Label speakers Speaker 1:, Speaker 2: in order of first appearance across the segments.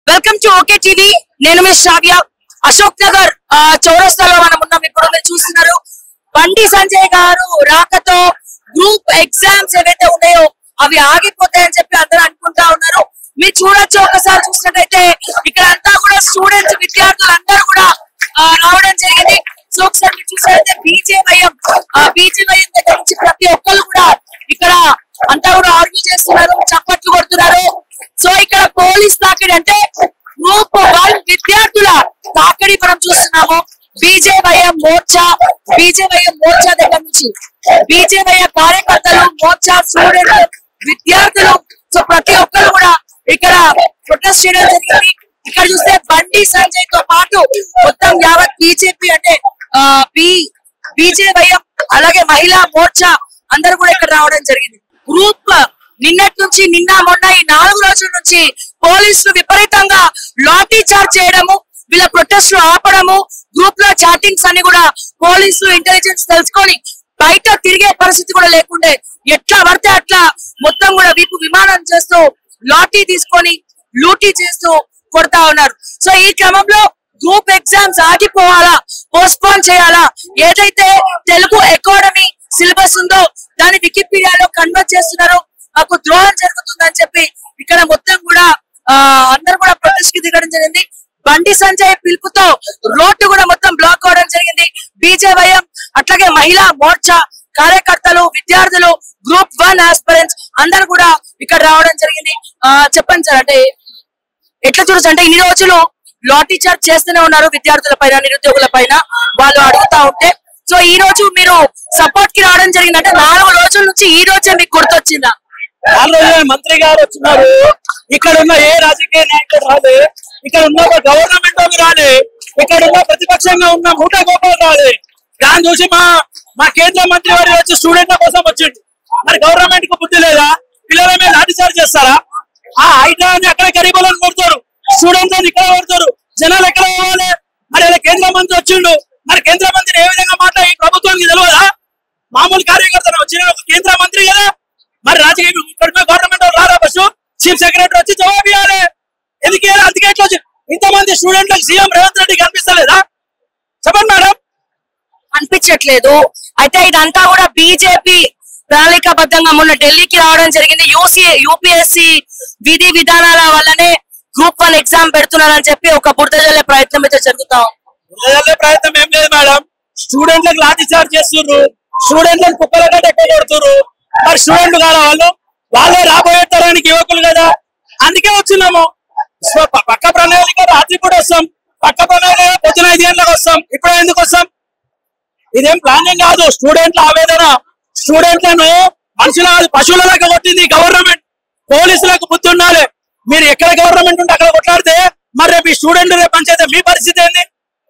Speaker 1: Welcome to okay TV నేను మీ శ్రావ్య అశోక్ నగర్ ఆ, చౌరస్తాలో మనం ఉన్నాం ఇప్పుడు మీరు చూస్తున్నారు బండి సంజయ్ గారు రాకతో గ్రూప్ ఎగ్జామ్స్ ఏవైతే ఉన్నాయో అవి ఆగిపోతాయని చెప్పి అందరూ అనుకుంటా ఉన్నారు మీరు చూడొచ్చు ఒకసారి చూసినట్టయితే ఇక్కడ అంతా కూడా స్టూడెంట్స్ విద్యార్థులు అందరూ కూడా ఆ, రావడం జరిగింది సో ఒకసారి మీరు చూసినట్టయితే బీజేవైఎం బీజేవైఎం దగ్గర నుంచి ప్రతి ఒక్కరు కూడా ఇక్కడ అంతా కూడా ఆర్గ్యూ చేస్తున్నారు చప్పట్లు కొడుతున్నారు సో ఇక్కడ పోలీస్ తాకిడి అంటే గ్రూప్ వన్ విద్యార్థుల తాకిడి మనం చూస్తున్నాము బీజేవైఎం మోర్చా బీజేవైఎం మోర్చా దగ్గర నుంచి బీజేవైఎం కార్యకర్తలు మోర్చా స్టూడెంట్ విద్యార్థులు సో ప్రతి ఒక్కరు కూడా ఇక్కడ ప్రొటెస్ట్ చేయడం జరిగింది ఇక్కడ చూస్తే బండి సంజయ్ తో పాటు మొత్తం యావత్ బీజేపీ అంటే ఆ, బి బీజేవైఎం అలాగే మహిళా మోర్చా అందరూ కూడా ఇక్కడ రావడం జరిగింది గ్రూప్ నిన్నటి నుంచి నిన్న మొన్న ఈ నాలుగు రోజుల నుంచి పోలీసులు విపరీతంగా లాఠీ చార్జ్ చేయడము వీళ్ళ ప్రొటెస్ట్ ఆపడము గ్రూప్ లో చాటింగ్స్ అన్ని కూడా పోలీసులు ఇంటెలిజెన్స్ తెలుసుకొని బయట తిరిగే పరిస్థితి కూడా లేకుండే ఎట్లా పడితే అట్లా మొత్తం కూడా వీపు విమానం చేస్తూ లాఠీ తీసుకొని లూటీ చేస్తూ కొడతా ఉన్నారు సో ఈ క్రమంలో గ్రూప్ ఎగ్జామ్స్ ఆగిపోవాలా పోస్ట్పోన్ చేయాలా ఏదైతే తెలుగు ఎకాడమీ సిలబస్ ఉందో దాన్ని వికీపీడియాలో కన్వర్ట్ చేస్తున్నారో మాకు ద్రోహం జరుగుతుందని చెప్పి ఇక్కడ మొత్తం కూడా ఆ అందరూ కూడా ప్రొటెస్ట్ కి దిగడం జరిగింది బండి సంజయ్ పిలుపుతో రోడ్డు కూడా మొత్తం బ్లాక్ అవడం జరిగింది బీజేవైఎం అట్లాగే మహిళా మోర్చా కార్యకర్తలు విద్యార్థులు గ్రూప్ వన్ ఆస్పిరెంట్స్ అందరూ కూడా ఇక్కడ రావడం జరిగింది ఆ చెప్పండి సార్ అంటే ఎట్లా చూడొచ్చు అంటే ఇన్ని రోజులు లాఠీ చార్జ్ చేస్తూనే ఉన్నారు విద్యార్థుల పైన నిరుద్యోగుల పైన వాళ్ళు అడుగుతా ఉంటే సో ఈ రోజు మీరు సపోర్ట్ కి రావడం జరిగింది అంటే నాలుగు రోజుల నుంచి ఈ రోజే మీకు గుర్తొచ్చిందా
Speaker 2: ఆల్రెడీ మంత్రి గారు వచ్చినారు ఇక్కడ ఉన్న ఏ రాజకీయ నాయకుడు రాలే ఇక్కడ ఉన్న ఒక గవర్నమెంట్ వాళ్ళు రాలే ఇక్కడ ఉన్న ప్రతిపక్షంగా ఉన్న మూట గోపాల్ రాలే దాన్ని చూసి మా మా కేంద్ర మంత్రి వారు వచ్చి స్టూడెంట్ల కోసం వచ్చిండు మరి గవర్నమెంట్ కు బుద్ధి లేదా పిల్లల మీద లాఠీచార్జ్ చేస్తారా ఆ హైడ్రాన్ని అక్కడ గరీబులను కొడతారు స్టూడెంట్లను ఇక్కడ కొడతారు జనాలు ఎక్కడ పోవాలి మరి ఇలా కేంద్ర మంత్రి వచ్చిండు మరి కేంద్ర మంత్రి ఏ విధంగా మాట్లాడి ప్రభుత్వానికి తెలియదా మామూలు కార్యకర్తలు వచ్చిన ఒక కేంద్ర మంత్రి కదా మరి రాజకీయ ఇక్కడికి గవర్నమెంట్ వాళ్ళు రారా బస్సు చీఫ్ సెక్రటరీ వచ్చి జవాబు ఇవ్వాలి ఎందుకు ఇవ్వాలి అందుకే ఎట్లా వచ్చి ఇంతమంది స్టూడెంట్లకు సీఎం రేవంత్ రెడ్డి కనిపిస్తలేదా చెప్పండి మేడం
Speaker 1: అనిపించట్లేదు అయితే ఇదంతా కూడా బీజేపీ ప్రణాళికాబద్ధంగా మొన్న ఢిల్లీకి రావడం జరిగింది యూసీ యూపీఎస్సి విధి విధానాల వల్లనే గ్రూప్ వన్ ఎగ్జామ్ పెడుతున్నారని చెప్పి ఒక బురద జల్లే ప్రయత్నం అయితే జరుగుతా ఉంది.
Speaker 2: వదిలే ప్రయత్నం ఏం లేదు మేడం స్టూడెంట్లకు లాఠీ చార్జ్ చేస్తున్నారు స్టూడెంట్లను కుక్కల కంటే ఎక్కువ కొడుతున్నారు మరి స్టూడెంట్ కాదా వాళ్ళు వాళ్ళే రాబోయే తరానికి యువకులు కదా అందుకే వచ్చినాము సో ప- పక్క ప్రణాళిక రాత్రి కూడా వస్తాం పక్క ప్రణాళిక పొద్దున ఐదు గంటలకు వస్తాం ఇప్పుడు ఎందుకు వస్తాం ఇదేం ప్లానింగ్ కాదు స్టూడెంట్ల ఆవేదన స్టూడెంట్లను మనుషుల పశువులలాగా కొట్టింది గవర్నమెంట్ పోలీసులకు బుద్ధి ఉండాలి మీరు ఎక్కడ గవర్నమెంట్ ఉంటే అక్కడ కొట్లాడితే మరి రేపు ఈ స్టూడెంట్ రేపు పంచాయతీ మీ పరిస్థితి ఏంది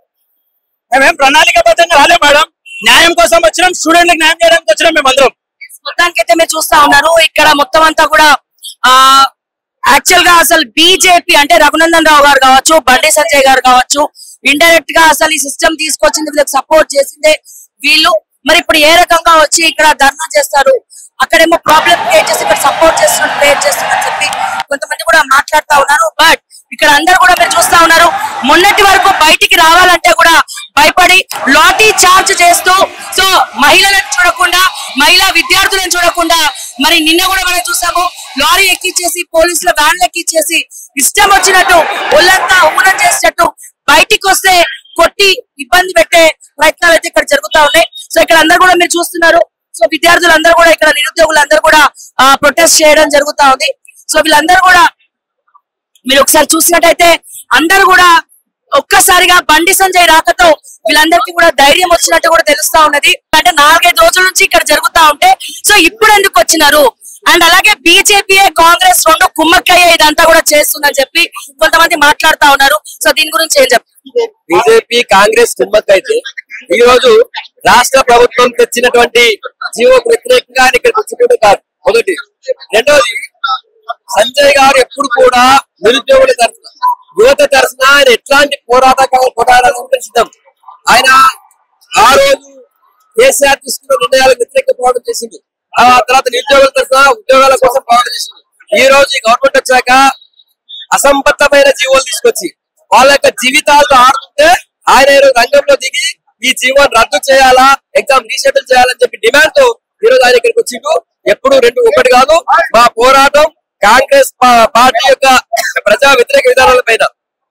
Speaker 2: మేమేం ప్రణాళికాబద్ధంగా రాలే మేడం న్యాయం కోసం వచ్చినాం స్టూడెంట్లకు న్యాయం చేయడానికి వచ్చినాం మేము అందరం
Speaker 1: మొత్తానికైతే మీరు చూస్తా ఉన్నారు ఇక్కడ మొత్తం అంతా కూడా ఆ యాక్చువల్ గా అసలు బీజేపీ అంటే రఘునందన్ రావు గారు కావచ్చు బండి సంజయ్ గారు కావచ్చు ఇండైరెక్ట్ గా అసలు ఈ సిస్టమ్ తీసుకొచ్చింది వీళ్ళకి సపోర్ట్ చేసిందే వీళ్ళు మరి ఇప్పుడు ఏ రకంగా వచ్చి ఇక్కడ ధర్నా చేస్తారు అక్కడేమో ప్రాబ్లం క్రియేట్ చేసి ఇక్కడ సపోర్ట్ చేస్తున్నట్టు క్రియేట్ చేస్తున్నట్టు చెప్పి కొంతమంది కూడా మాట్లాడుతా ఉన్నారు బట్ ఇక్కడ అందరు కూడా మీరు చూస్తా ఉన్నారు మొన్నటి వరకు బయటికి రావాలంటే కూడా భయపడి లాఠీ చార్జ్ చేస్తూ సో మహిళలను చూడకుండా మహిళా విద్యార్థులను చూడకుండా మరి నిన్న కూడా మనం చూసాము లారీ ఎక్కిచ్చేసి పోలీసుల వ్యాన్లు ఎక్కిచ్చేసి ఇష్టం వచ్చినట్టు ఒళ్ళంతా ఊనం చేసినట్టు బయటికి వస్తే కొట్టి ఇబ్బంది పెట్టే ప్రయత్నాలు అయితే ఇక్కడ జరుగుతా ఉన్నాయి సో ఇక్కడ అందరు కూడా మీరు చూస్తున్నారు సో విద్యార్థులు అందరూ కూడా ఇక్కడ నిరుద్యోగులు అందరూ కూడా ప్రొటెస్ట్ చేయడం జరుగుతా ఉంది సో వీళ్ళందరూ కూడా మీరు ఒకసారి చూసినట్టయితే అందరూ కూడా ఒక్కసారిగా బండి సంజయ్ రాకతో వీళ్ళందరికీ కూడా ధైర్యం వచ్చినట్టు కూడా తెలుస్తా ఉన్నది అంటే నాలుగైదు రోజుల నుంచి ఇక్కడ జరుగుతా ఉంటే సో ఇప్పుడు ఎందుకు వచ్చినారు అండ్ అలాగే బీజేపీ కాంగ్రెస్ రెండు కుమ్మక్కయ్యే ఇదంతా కూడా చేస్తుందని చెప్పి కొంతమంది మాట్లాడుతా ఉన్నారు సో దీని గురించి ఏం చెప్తారు
Speaker 3: బీజేపీ కాంగ్రెస్ కుమ్మక్క అయితే ఈ రోజు రాష్ట్ర ప్రభుత్వం తెచ్చినటువంటి జీవోకు వ్యతిరేకంగా ఆయన ఇక్కడికి వచ్చినట్టు కాదు మొదటి రెండోది సంజయ్ గారు ఎప్పుడు కూడా నిరుద్యోగుల తరఫున యువత తరఫున ఆయన ఎట్లాంటి పోరాట పోరాడాలని సిద్ధం ఆయన ఆ రోజు కేసీఆర్ తీసుకున్న నిర్ణయాలకు వ్యతిరేక పోరాటం చేసింది ఆ తర్వాత నిరుద్యోగుల తరఫున ఉద్యోగాల కోసం పోరాటం చేసింది ఈ రోజు ఈ గవర్నమెంట్ వచ్చాక అసంబద్ధమైన జీవోలు తీసుకొచ్చి వాళ్ళ యొక్క జీవితాలతో ఆడుతుంటే ఆయన ఈ రోజు రంగంలో దిగి ఈ జీవోని రద్దు చేయాలా ఎగ్జామ్ రీషెడ్యూల్ చేయాలని చెప్పి డిమాండ్ తో ఈ రోజు ఆయన ఇక్కడికి వచ్చిండు ఎప్పుడు రెండు ఒకటి కాదు మా పోరాటం కాంగ్రెస్ పా- పార్టీ యొక్క ప్రజా వ్యతిరేక విధానాల పైన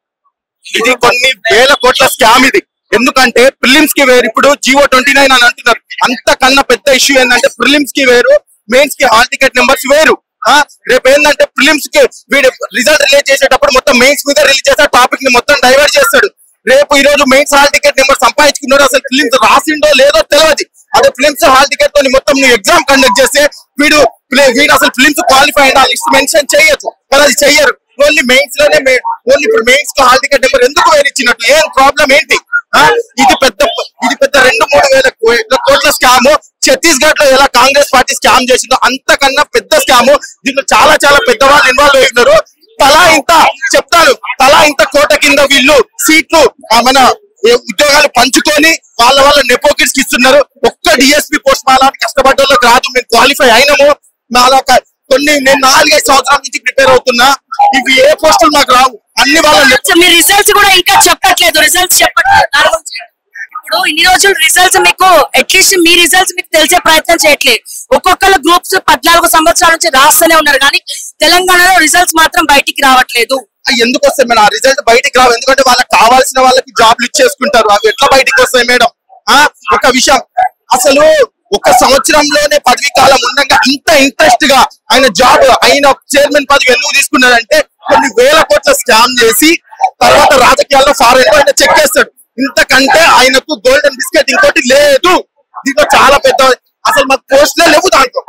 Speaker 4: ఇది కొన్ని వేల కోట్ల స్కామ్ ఇది ఎందుకంటే ప్రిలిమ్స్ కి వేరు ఇప్పుడు జియో ట్వంటీ నైన్ అని అంటున్నారు అంతకన్నా పెద్ద ఇష్యూ ఏంటంటే ప్రిలిమ్స్ కి వేరు మెయిన్స్ కి హాల్ టికెట్ నెంబర్స్ వేరు ఆ రేపు ఏంటంటే ప్రిలిమ్స్ కి వీడు రిజల్ట్ రిలీజ్ చేసేటప్పుడు మొత్తం మెయిన్స్ మీద రిలీజ్ చేస్తాడు టాపిక్ ని మొత్తం డైవర్ట్ చేస్తాడు రేపు ఈ రోజు మెయిన్స్ హాల్ టికెట్ నెంబర్ సంపాదించుకున్నాడు అసలు ఫిలిమ్స్ రాసిండో లేదో తెలియదు అదే ఫిలిమ్స్ హాల్ టికెట్ తో మొత్తం నువ్వు ఎగ్జామ్ కండక్ట్ చేస్తే వీడు ప్లే- వీడు అసలు ఫిలిమ్స్ క్వాలిఫై అయినా లిస్ట్ మెన్షన్ చేయొచ్చు కానీ అది చెయ్యరు ఓన్లీ మెయిన్స్ లోనే ఓన్లీ ఇప్పుడు మెయిన్స్ కి హాల్ టికెట్ నెంబర్ ఎందుకు వేరు ఇచ్చినట్టు ఏం ప్రాబ్లం ఏంటి ఆ? ఇది పెద్ద ఇది పెద్ద రెండు మూడు వేల కో- కోట్ల స్కామ్ ఛత్తీస్గఢ్ లో ఎలా కాంగ్రెస్ పార్టీ స్కామ్ చేసిందో అంతకన్నా పెద్ద స్కామ్ దీంట్లో చాలా చాలా పెద్దవాళ్ళు ఇన్వాల్వ్ అయి ఉన్నారు తలా ఇంత చెప్తాను తలా ఇంత కోట కింద వీళ్ళు సీట్లు ఆ మన ఏ ఉద్యోగాలు పంచుకొని వాళ్ళ వాళ్ళ నెపోకిట్స్ ఇస్తున్నారు ఒక్క డిఎస్పీ పోస్ట్ మా లాంటి కష్టపడ్డ వాళ్ళకి రాదు మేము క్వాలిఫై అయినాము మా అలాగా కొన్ని నేను నాలుగైదు సంవత్సరాల నుంచి ప్రిపేర్ అవుతున్నా ఇవి ఏ పోస్టులు మాకు రావు అన్ని వాళ్ళ నె-
Speaker 1: సో మీ రిజల్ట్స్ కూడా ఇంకా చెప్పట్లేదు రిజల్ట్స్ చెప్పట్లేదు దాని గురించి ఇప్పుడు ఇన్ని రోజులు రిజల్ట్స్ మీకు అట్లీస్ట్ మీ రిజల్ట్స్ మీకు తెలిసే ప్రయత్నం చేయట్లేదు ఒక్కొక్కరు గ్రూప్స్ పద్నాలుగు సంవత్సరాల నుంచి రాస్తూనే ఉన్నారు కానీ తెలంగాణలో రిజల్ట్స్ మాత్రం బయటికి రావట్లేదు
Speaker 4: అవి ఎందుకు వస్తాయి మేడం ఆ రిజల్ట్ బయటికి రావు ఎందుకంటే వాళ్ళకి కావాల్సిన వాళ్ళకి జాబ్లు ఇచ్చేసుకుంటారు అవి ఎట్లా బయటికి వస్తాయి మేడం ఆ ఒక విషయం అసలు ఒక సంవత్సరంలోనే పదవి కాలం ఉండగా ఇంత ఇంట్రెస్ట్ గా ఆయన జాబ్ ఆయన చైర్మన్ పదవి ఎందుకు తీసుకున్నాడంటే కొన్ని వేల కోట్ల స్కామ్ చేసి తర్వాత రాజకీయాల్లో ఫారెన్ ఆయన చెక్ చేస్తాడు ఇంతకంటే ఆయనకు గోల్డెన్ బిస్కెట్ ఇంకోటి లేదు దీంట్లో చాలా పెద్ద అసలు మాకు పోస్టులే లేవు దాంట్లో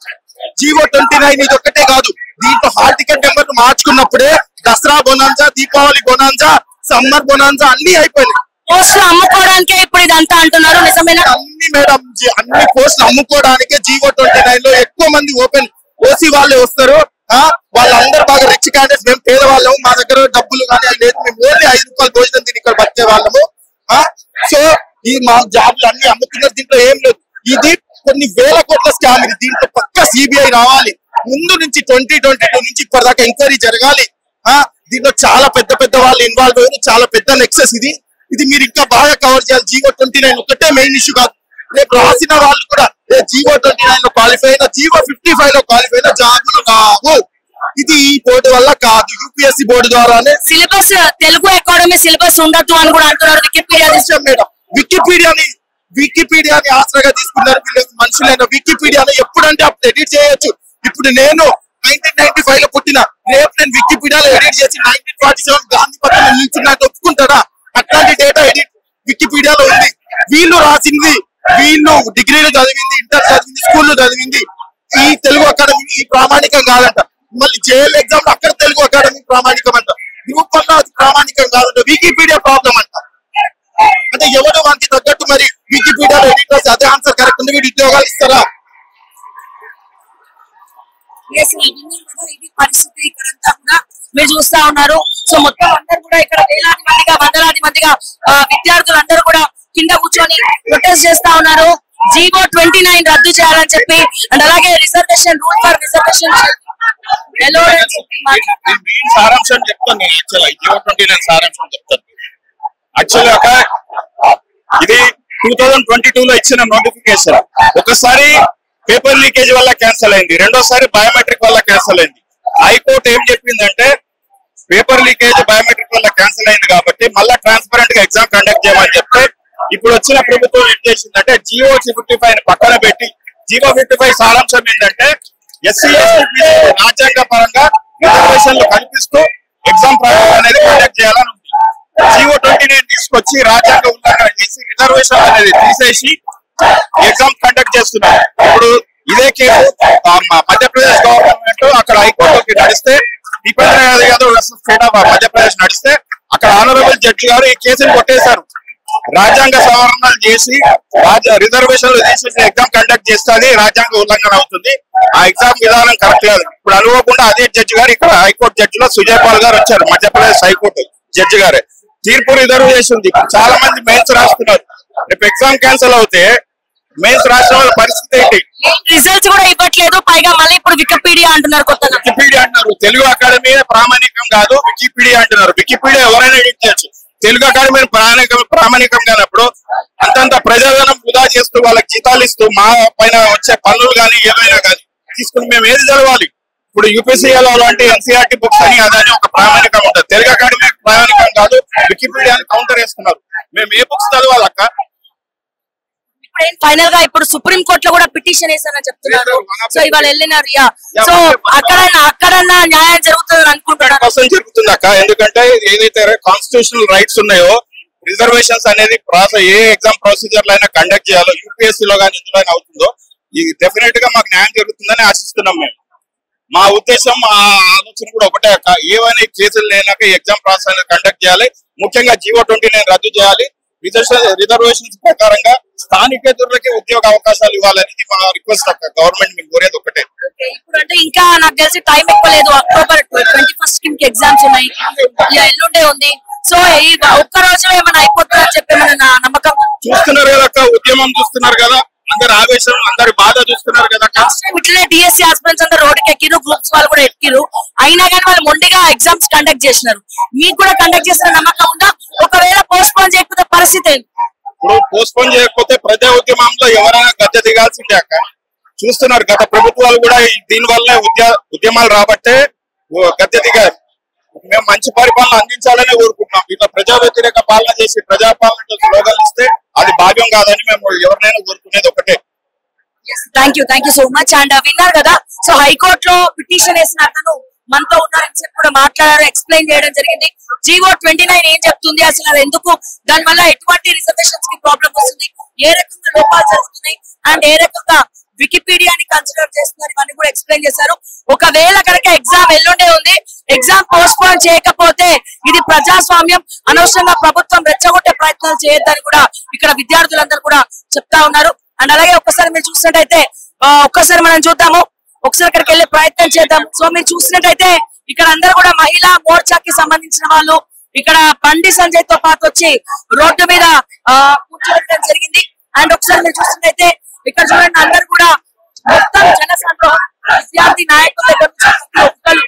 Speaker 4: జీవో ట్వంటీ నైన్ ఇది ఒక్కటే కాదు దీంట్లో హాల్ టికెట్ నెంబర్ మార్చుకున్నప్పుడే Dussehra bonanza Deepavali bonanza summer bonanza అన్ని అయిపోయినాయి
Speaker 1: పోస్టులు అమ్ముకోవడానికే ఇప్పుడు ఇదంతా అంటున్నారు నిజమేనా
Speaker 4: అన్ని మేడం జీ- అన్ని పోస్టులు అమ్ముకోవడానికే జీవో ట్వంటీ నైన్ లో ఎక్కువ మంది ఓపెన్ ఓసీ వాళ్ళే వస్తారు ఆ వాళ్ళందరూ బాగా రిచ్ క్యాండిడేట్స్ మేము పేదవాళ్ళము మా దగ్గర డబ్బులు కానీ అవి లేదు మేము ఓన్లీ ఐదు రూపాయలు భోజనం తిని ఇక్కడ బతికే వాళ్ళము ఆ సో ఈ మా జాబ్లు అన్ని అమ్ముతున్నారు దీంట్లో ఏం లేదు ఇది కొన్ని వేల కోట్ల స్కామ్ ఇది దీంట్లో పక్క సిబిఐ రావాలి ముందు నుంచి ట్వంటీ ట్వంటీ టూ నుంచి ఇప్పటిదాకా ఎంక్వైరీ జరగాలి ఆ దీంట్లో చాలా పెద్ద పెద్ద వాళ్ళు ఇన్వాల్వ్ అయ్యారు చాలా పెద్ద నెక్సెస్ ఇది ఇది మీరు ఇంకా బాగా కవర్ చేయాలి జీవో ట్వంటీ నైన్ ఒకటే మెయిన్ ఇష్యూ కాదు రేపు రాసిన వాళ్ళు కూడా జీవో ట్వంటీ నైన్ లో క్వాలిఫై అయినా జీవో ఫిఫ్టీ ఫైవ్ లో క్వాలిఫై అయినా జాబులు రావు ఇది ఈ బోర్డు వల్ల కాదు యూపీఎస్సీ బోర్డు ద్వారానే
Speaker 1: సిలబస్ తెలుగు అకాడమీ సిలబస్ ఉండొద్దు అని కూడా అంటున్నారు వికీపీడియా
Speaker 4: విషయం మేడం వికీపీడియాని వికీపీడియాని ఆసరాగా తీసుకున్నారు వీళ్ళు మనుషులైన వికీపీడియాని ఎప్పుడంటే అప్పుడు ఎడిట్ చేయొచ్చు ఇప్పుడు నేను నైన్టీన్ నైన్టీ ఫైవ్ లో పుట్టిన రేపు నేను వికీపీడియాలో ఎడిట్ చేసి నైన్టీన్ ఫార్టీ సెవెన్ గాంధీ పక్కన నిల్చున్నట్టు ఒప్పుకుంటాడా అట్లాంటి డేటా ఎడిట్ వికీపీడియాలో ఉంది వీళ్ళు రాసింది వీళ్ళు డిగ్రీలు చదివింది ఇంటర్ చదివింది స్కూల్లో చదివింది ఈ తెలుగు అకాడమీ ఈ ప్రామాణికం కాదంట మళ్ళీ జేఎల్ ఎగ్జామ్ అక్కడ తెలుగు అకాడమీ ప్రామాణికం అంట గ్రూప్ వన్ అది ప్రామాణికం కాదంట వికీపీడియా ప్రాబ్లం అంట అంటే ఎవరు వానికి తగ్గట్టు మరి వికీపీడియాలో ఎడిటర్స్ అదే ఆన్సర్ కరెక్ట్ ఉంది వీడు ఉద్యోగాలు ఇస్తారా
Speaker 1: Yes, sir. విన్నారు కదా, ఇది పరిస్థితి ఇక్కడంతా కూడా మీరు చూస్తా ఉన్నారు సో మొత్తం అందరు కూడా ఇక్కడ వేలాది మందిగా వందలాది మందిగా ఆ, విద్యార్థులు అందరూ కూడా కింద కూర్చొని ప్రొటెస్ట్ చేస్తా ఉన్నారు జీవో ట్వంటీ నైన్ రద్దు చేయాలని చెప్పి అండ్ అలాగే రిజర్వేషన్ రూల్ ఫర్ రిజర్వేషన్ అని చెప్పి మాట్లాడుతున్నారు.
Speaker 4: మెయిన్ సారాంశం చెప్తాను నేను యాక్చువల్ జియో ట్వంటీ నైన్ సారాంశం చెప్తాను యాక్చువల్ ఇది టూ థౌజండ్ ట్వంటీ టూ లో ఇచ్చిన నోటిఫికేషన్ ఒకసారి పేపర్ లీకేజ్ వల్ల క్యాన్సిల్ అయింది రెండోసారి బయోమెట్రిక్ వల్ల క్యాన్సిల్ అయింది హైకోర్టు ఏం చెప్పిందంటే పేపర్ లీకేజ్ బయోమెట్రిక్ వల్ల క్యాన్సిల్ అయింది కాబట్టి మళ్ళీ ట్రాన్స్పరెంట్ గా ఎగ్జామ్ కండక్ట్ చేయమని చెప్తే ఇప్పుడు వచ్చిన ప్రభుత్వం ఏం చేసిందంటే జియో ఫిఫ్టీ ఫైవ్ పక్కన పెట్టి జియో ఫిఫ్టీ ఫైవ్ సారాంశం ఏంటంటే ఎస్సీ ఎస్టీ రాజ్యాంగ పరంగా రిజర్వేషన్లు కల్పిస్తూ ఎగ్జామ్ ప్రాజెక్ట్ అనేది కండక్ట్ చేయాలని ఉంది జియో ట్వంటీ నైన్ తీసుకొచ్చి రాజ్యాంగ ఉల్లంఘన చేసి రిజర్వేషన్ అనేది తీసేసి ఎగ్జామ్ కండక్ట్ చేస్తున్నారు ఇప్పుడు ఇదే కేసు ఆ, మ- మధ్యప్రదేశ్ గవర్నమెంట్ అక్కడ హైకోర్టుకి నడిస్తే Dipendra Yadav versus state of Madhya Pradesh నడిస్తే అక్కడ ఆనరబుల్ జడ్జి గారు ఈ కేసుని కొట్టేశారు రాజ్యాంగ సవరణలు చేసి రాజ్య రిజర్వేషన్లు తీసేసి ఎగ్జామ్ కండక్ట్ చేస్తే అది రాజ్యాంగ ఉల్లంఘన అవుతుంది ఆ ఎగ్జామ్ విధానం కరెక్ట్ కాదు ఇప్పుడు అనుకోకుండా అదే జడ్జి గారు ఇక్కడ హైకోర్టు జడ్జిలో సుజయ్ పాల్ గారు వచ్చారు మధ్యప్రదేశ్ హైకోర్టు జడ్జి గారే తీర్పు రిజర్వ్ చేసి ఉంది ఇప్పుడు చాలా మంది మెయిన్స్ రాస్తున్నారు రేపు ఎగ్జామ్ క్యాన్సిల్ అవుతే మెయిన్స్ రాసిన వాళ్ళ పరిస్థితి ఏంటి
Speaker 1: రిజల్ట్స్ కూడా ఇవ్వట్లేదు పైగా మళ్ళీ ఇప్పుడు వికీపీడియా అంటున్నారు కొత్తగా
Speaker 4: వికీపీడియా అంటున్నారు తెలుగు అకాడమీ ప్రామాణికం కాదు వికీపీడియా అంటున్నారు వికీపీడియా ఎవరైనా ఎడిట్ చేయొచ్చు తెలుగు అకాడమీ ప్రామాణికం ప్రామాణికం కానప్పుడు అంతంత ప్రజాధనం వృధా చేస్తూ వాళ్ళకి జీతాలు ఇస్తూ మా పైన వచ్చే పనులు కానీ ఏమైనా కానీ తీసుకుని మేము ఏది చదవాలి ఇప్పుడు యూపీసీఎల్ లాంటి ఎన్సీఆర్టీ బుక్స్ అని అదని ఒక ప్రామాణికం ఉంటుంది తెలుగు అకాడమీ ప్రామాణికం కాదు వికీపీడియాని కౌంటర్ వేస్తున్నారు మేము ఏ బుక్స్ చదవాలక్క
Speaker 1: ఇప్పుడు ఏం ఫైనల్ గా ఇప్పుడు సుప్రీం కోర్టులో కూడా పిటిషన్ వేసారని చెప్తున్నారు సో ఇవాళ వెళ్ళినారు యా సో అక్కడన్నా అక్కడన్నా న్యాయం జరుగుతుందని అనుకుంటున్నారు
Speaker 4: కోసం జరుగుతుంది అక్క ఎందుకంటే ఏదైతే కాన్స్టిట్యూషనల్ రైట్స్ ఉన్నాయో రిజర్వేషన్స్ అనేది ప్రాసెస్ ఏ ఎగ్జామ్ ప్రొసీజర్ అయినా కండక్ట్ చేయాలో యూపీఎస్సీ లో కానీ ఎందులో అయినా అవుతుందో ఇది డెఫినెట్ గా మాకు న్యాయం జరుగుతుందని ఆశిస్తున్నాం మేము మా ఉద్దేశం మా ఆలోచన కూడా ఒకటే అక్క ఏవైనా కేసులు లేనాక ఎగ్జామ్ ప్రాసెస్ అనేది కండక్ట్ చేయాలి ముఖ్యంగా జీవో ట్వంటీ నైన్ రద్దు చేయాలి రిజర్వేషన్స్ ప్రకారంగా స్థానికేతరులకి ఉద్యోగ అవకాశాలు ఇవ్వాలనేది మా రిక్వెస్ట్ అక్క గవర్నమెంట్ మేము కోరేది ఒకటే
Speaker 1: ఓకే, ఇప్పుడు అంటే ఇంకా నాకు తెలిసి టైం ఎక్కువ లేదు అక్టోబర్ ట్వంటీ ఫస్ట్ కి ఎగ్జామ్స్ ఉన్నాయి ఇలా ఎల్లుండే ఉంది సో ఈ ఒక్క రోజులో ఏమైనా అయిపోతుందని చెప్పి ఏమైనా నా నమ్మకం
Speaker 4: చూస్తున్నారు కదా అక్క ఉద్యమం చూస్తున్నారు కదా అందరి ఆవేశం అందరి బాధ చూస్తున్నారు కదా అక్క
Speaker 1: లాస్ట్ టైం ఇట్లనే డిఎస్సీ ఆస్పిరెంట్స్ అందరూ రోడ్డుకి ఎక్కిరు గ్రూప్స్ వాళ్ళు కూడా ఎక్కిరు అయినా కానీ వాళ్ళు మొండిగా ఎగ్జామ్స్ కండక్ట్ చేసినారు మీకు కూడా కండక్ట్ చేసిన నమ్మకం ఉందా ఒకవేళ పోస్ట్ పోన్ చేయకపోతే పరిస్థితి ఏంటి
Speaker 4: ఇప్పుడు పోస్ట్పోన్ చేయకపోతే ప్రజా ఉద్యమంలో ఎవరైనా గద్దె దిగాల్సిందే అక్క చూస్తున్నారు గత ప్రభుత్వాలు కూడా ఈ- దీని వల్లే ఉద్య ఉద్యమాలు రాబట్టే ఓ గద్దె దిగారు మేము మంచి పరిపాలన అందించాలని కోరుకుంటున్నాం ఇట్లా ప్రజా వ్యతిరేక పాలన చేసి ప్రజాపాలన స్లోగన్ ఇస్తే అది భాగ్యం కాదని మేము ఎవరినైనా కోరుకునేది ఒకటే
Speaker 1: thank you thank you so much and విన్నారు కదా సో హైకోర్టులో పిటిషన్ వేసిన అతను మనతో ఉన్నారని చెప్పి కూడా మాట్లాడారు ఎక్స్ప్లెయిన్ చేయడం జరిగింది జీవో ట్వంటీ నైన్ ఏం చెప్తుంది అసలు అది ఎందుకు దాని వల్ల ఎటువంటి రిజర్వేషన్స్ కి ప్రాబ్లం వస్తుంది ఏ రకంగా లోపాలు జరుగుతున్నాయి అండ్ ఏ రకంగా వికీపీడియాని కన్సిడర్ చేస్తున్నారు ఇవన్నీ కూడా ఎక్స్ప్లెయిన్ చేశారు ఒకవేళ కనుక ఎగ్జామ్ ఎల్లుండే ఉంది ఎగ్జామ్ పోస్ట్ పోన్ చేయకపోతే ఇది ప్రజాస్వామ్యం అనవసరంగా ప్రభుత్వం రెచ్చగొట్టే ప్రయత్నాలు చేయొద్దని కూడా ఇక్కడ విద్యార్థులందరూ కూడా చెప్తా ఉన్నారు అండ్ అలాగే ఒక్కసారి మీరు చూసినట్టయితే ఆ, ఒక్కసారి మనం చూద్దాము ఒకసారి అక్కడికి వెళ్ళే ప్రయత్నం చేద్దాం సో మీరు చూసినట్టయితే ఇక్కడ అందరూ కూడా మహిళా మోర్చాకి సంబంధించిన వాళ్ళు ఇక్కడ బండి సంజయ్ తో పాటు వచ్చి రోడ్డు మీద ఆ, కూర్చోబెట్టడం జరిగింది అండ్ ఒకసారి మీరు చూసినట్టయితే ఇక్కడ చూడండి అందరు కూడా మొత్తం జన సంద్రోహం విద్యార్థి నాయకుల దగ్గర నుంచి ప్రతి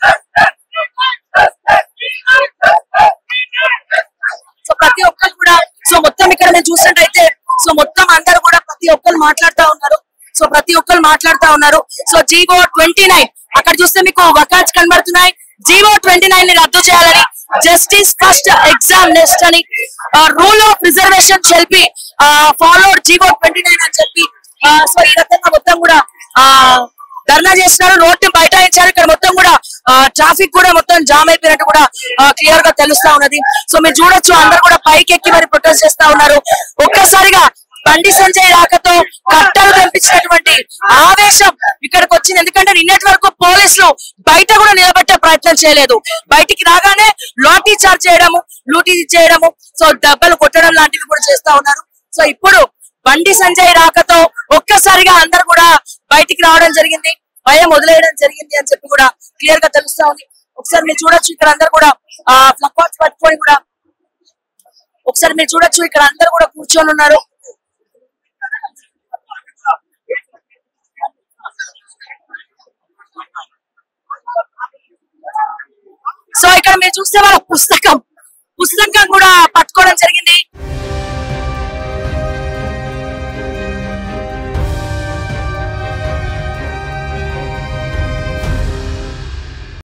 Speaker 1: ఒక్కరు సో ప్రతి ఒక్కరు కూడా సో మొత్తం ఇక్కడ నేను చూసినట్టయితే సో మొత్తం అందరూ కూడా ప్రతి ఒక్కరు మాట్లాడుతా ఉన్నారు సో ప్రతి ఒక్కరు మాట్లాడుతా ఉన్నారు సో జీవో ట్వంటీ నైన్ అక్కడ చూస్తే మీకు వకాన్స్ కనబడుతున్నాయి జీవో ట్వంటీ నైన్ ని రద్దు చేయాలని జస్టిస్ ఫస్ట్ ఎగ్జామ్ నెక్స్ట్ అని రూల్ ఆఫ్ రిజర్వేషన్ చెప్పి ఫాలోడ్ జీవో ట్వంటీ నైన్ అని చెప్పి సో ఈ రకంగా మొత్తం కూడా ఆ ధర్నా చేస్తున్నారు రోడ్డు బైఠాయించారు ఇక్కడ మొత్తం కూడా ట్రాఫిక్ కూడా మొత్తం జామ్ అయిపోయినట్టు కూడా క్లియర్ గా తెలుస్తా ఉన్నది సో మీరు చూడొచ్చు అందరు కూడా పైకి ఎక్కి మరి ప్రొటెస్ట్ చేస్తా ఉన్నారు ఒక్కసారిగా బండి సంజయ్ రాకతో కట్టలు కనిపించినటువంటి ఆవేశం ఇక్కడికి వచ్చింది ఎందుకంటే నిన్నటి వరకు పోలీసులు బయట కూడా నిలబెట్టే ప్రయత్నం చేయలేదు బయటికి రాగానే లాఠీ చార్జ్ చేయడము లూటీ చేయడము సో దెబ్బలు కొట్టడం లాంటివి కూడా చేస్తా ఉన్నారు సో ఇప్పుడు బండి సంజయ్ రాకతో ఒక్కసారిగా అందరు కూడా బయటికి రావడం జరిగింది భయం వదిలేయడం జరిగింది అని చెప్పి కూడా క్లియర్ గా తెలుస్తా ఉంది ఒకసారి మీరు చూడొచ్చు ఇక్కడ అందరు కూడా ఆ ఫ్లక్వాట్స్ పట్టుకొని కూడా ఒకసారి మీరు చూడొచ్చు ఇక్కడ అందరు కూడా కూర్చొని ఉన్నారు సో ఇక్కడ మీరు చూస్తే వాళ్ళ పుస్తకం పుస్తకం కూడా పట్టుకోవడం జరిగింది